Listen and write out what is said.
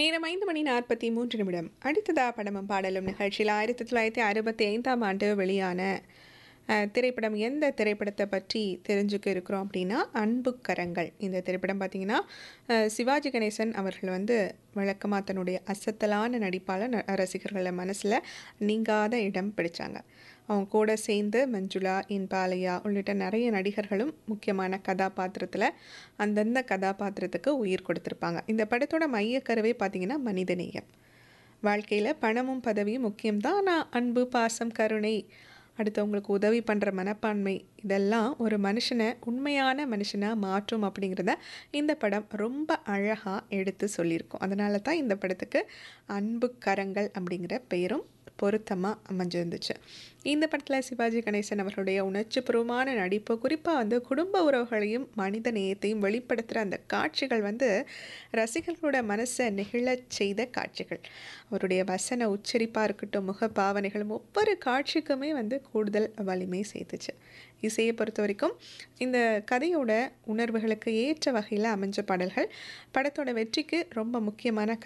நேரம் ஐந்து மணி நாற்பத்தி மூன்று நிமிடம் அடுத்ததா படமும் பாடலும் நிகழ்ச்சியில் ஆயிரத்தி தொள்ளாயிரத்தி அறுபத்தி ஐந்தாம் ஆண்டு வெளியான அஹ், திரைப்படம் எந்த திரைப்படத்தை பற்றி தெரிஞ்சுக்க இருக்கிறோம் அப்படின்னா அன்பு கரங்கள் இந்த திரைப்படம் பார்த்தீங்கன்னா அஹ், சிவாஜி கணேசன் அவர்கள் வந்து வழக்கமாக தன்னுடைய அசத்தலான நடிப்பால் ந- ரசிகர்கள் மனசில் நீங்காத இடம் பிடிச்சாங்க அவங்க கூட சேர்ந்து மஞ்சுளா இன்பாலையா உள்ளிட்ட நிறைய நடிகர்களும் முக்கியமான கதாபாத்திரத்தில் அந்தந்த கதாபாத்திரத்துக்கு உயிர் கொடுத்துருப்பாங்க இந்த படத்தோட மையக்கருவே பார்த்தீங்கன்னா மனிதநேயம் வாழ்க்கையில் பணமும் பதவியும் முக்கியம்தான் ஆனால் அன்பு பாசம் கருணை அடுத்தவங்களுக்கு உதவி பண்ணுற மனப்பான்மை இதெல்லாம் ஒரு மனுஷனை உண்மையான மனுஷனாக மாற்றும் அப்படிங்கிறத இந்த படம் ரொம்ப அழகாக எடுத்து சொல்லியிருக்கோம் அதனால தான் இந்த படத்துக்கு அன்பு கரங்கள் அப்படிங்கிற பெயரும் பொருத்தமாக அமைஞ்சிருந்துச்சு இந்த படத்தில் சிவாஜி கணேசன் அவர்களுடைய உணர்ச்சிபூர்வமான நடிப்பு குறிப்பாக வந்து குடும்ப உறவுகளையும் மனித நேயத்தையும் வெளிப்படுத்துகிற அந்த காட்சிகள் வந்து ரசிகர்களோட மனசை நெகிழச் செய்த காட்சிகள் அவருடைய வசன உச்சரிப்பாக இருக்கட்டும் முக பாவனைகளும் ஒவ்வொரு காட்சிக்குமே வந்து கூடுதல் வலிமை சேர்த்துச்சு இசையை பொறுத்த வரைக்கும் இந்த கதையோட உணர்வுகளுக்கு ஏற்ற வகையில் அமைஞ்ச பாடல்கள் படத்தோட வெற்றிக்கு ரொம்ப முக்கியமான